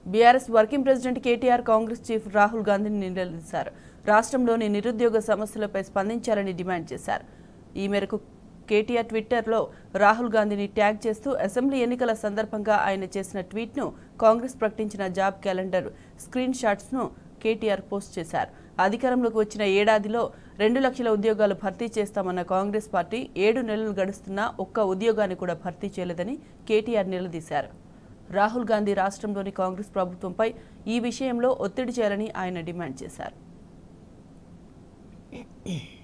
BRS working president KTR Congress chief Rahul గాంధీని నిలదీశారు రాష్ట్రంలోని నిరుద్యోగ సమస్యలపై స్పందించాలని డిమాండ్ చేశారు ఈ మేరకు కేటీఆర్ ట్విట్టర్లో రాహుల్ గాంధీని ట్యాగ్ చేస్తూ అసెంబ్లీ ఎన్నికల సందర్భంగా ఆయన చేసిన ట్వీట్ను కాంగ్రెస్ ప్రకటించిన జాబ్ క్యాలెండర్ స్క్రీన్ షాట్స్ను కేటీఆర్ పోస్ట్ చేశారు అధికారంలోకి వచ్చిన ఏడాదిలో రెండు లక్షల ఉద్యోగాలు భర్తీ చేస్తామన్న కాంగ్రెస్ పార్టీ ఏడు నెలలు గడుస్తున్నా ఒక్క ఉద్యోగాన్ని కూడా భర్తీ చేయలేదని కేటీఆర్ నిలదీశారు రాహుల్ గాంధీ రాష్ట్రంలోని కాంగ్రెస్ ప్రభుత్వంపై ఈ విషయంలో ఒత్తిడి చేయాలని ఆయన డిమాండ్ చేశారు